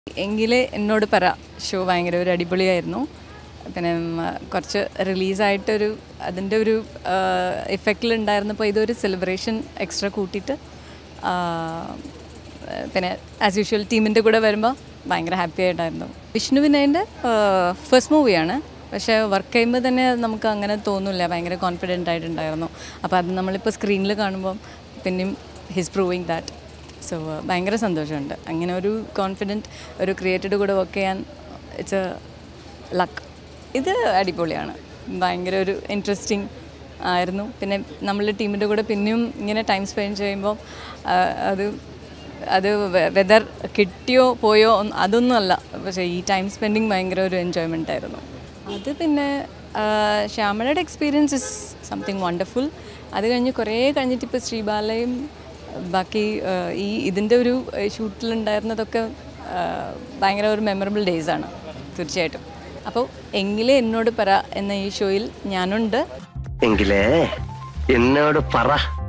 എങ്കിൽ എന്നോട് പറ ഷോ ഭയങ്കര ഒരു അടിപൊളിയായിരുന്നു പിന്നെ ഉം, കുറച്ച് റിലീസായിട്ടൊരു അതിൻ്റെ ഒരു ഇഫക്റ്റിൽ ഉണ്ടായിരുന്നപ്പോൾ ഇതൊരു സെലിബ്രേഷൻ എക്സ്ട്രാ കൂട്ടിയിട്ട് ആ, പിന്നെ ആസ് യൂഷ്വൽ ടീമിൻ്റെ കൂടെ വരുമ്പോൾ ഭയങ്കര ഹാപ്പി ആയിട്ടായിരുന്നു വിഷ്ണു വിനയൻ്റെ ഫസ്റ്റ് മൂവിയാണ് പക്ഷേ വർക്ക് ചെയ്യുമ്പോൾ തന്നെ നമുക്ക് അങ്ങനെ തോന്നില്ല ഭയങ്കര കോൺഫിഡൻ്റ് ആയിട്ടുണ്ടായിരുന്നു അപ്പോൾ അത് നമ്മളിപ്പോൾ സ്ക്രീനിൽ കാണുമ്പോൾ പിന്നെയും ഹിസ് പ്രൂവിങ് ദാറ്റ് സോ ഭയങ്കര സന്തോഷമുണ്ട് അങ്ങനെ ഒരു കോൺഫിഡൻറ്റ് ഒരു ക്രിയേറ്റഡ് കൂടെ വർക്ക് ചെയ്യാൻ ഇറ്റ്സ് എ ലക്ക് ഇത് അടിപൊളിയാണ് ഭയങ്കര ഒരു ഇൻട്രസ്റ്റിംഗ് ആയിരുന്നു പിന്നെ നമ്മൾ ടീമിൻ്റെ കൂടെ പിന്നെയും ഇങ്ങനെ ടൈം സ്പെൻഡ് ചെയ്യുമ്പോൾ ആ, അത് അത് വെതർ കിട്ടിയോ പോയോ ഒന്നും- അതൊന്നും അല്ല പക്ഷേ ഈ ടൈം സ്പെൻഡിങ് ഭയങ്കര ഒരു എൻജോയ്മെൻ്റ് ആയിരുന്നു അത് പിന്നെ ആ, ശ്യാമളയുടെ എക്സ്പീരിയൻസ് ഇസ് സംതിങ് വണ്ടർഫുൾ അത് കഴിഞ്ഞ് കുറേ കഴിഞ്ഞിട്ട് ഇപ്പോൾ ശ്രീബാലയും ബാക്കി ആ, ഈ ഇതിൻ്റെ ഒരു ഷൂട്ടിലുണ്ടായിരുന്നതൊക്കെ ആ, ഭയങ്കര ഒരു മെമ്മറബിൾ ഡേയ്സ് ആണ് തീർച്ചയായിട്ടും അപ്പോൾ എങ്കിലേ എന്നോട് പറ എന്ന ഈ ഷോയിൽ ഞാനുണ്ട് എങ്കിലേ എന്നോട് പറ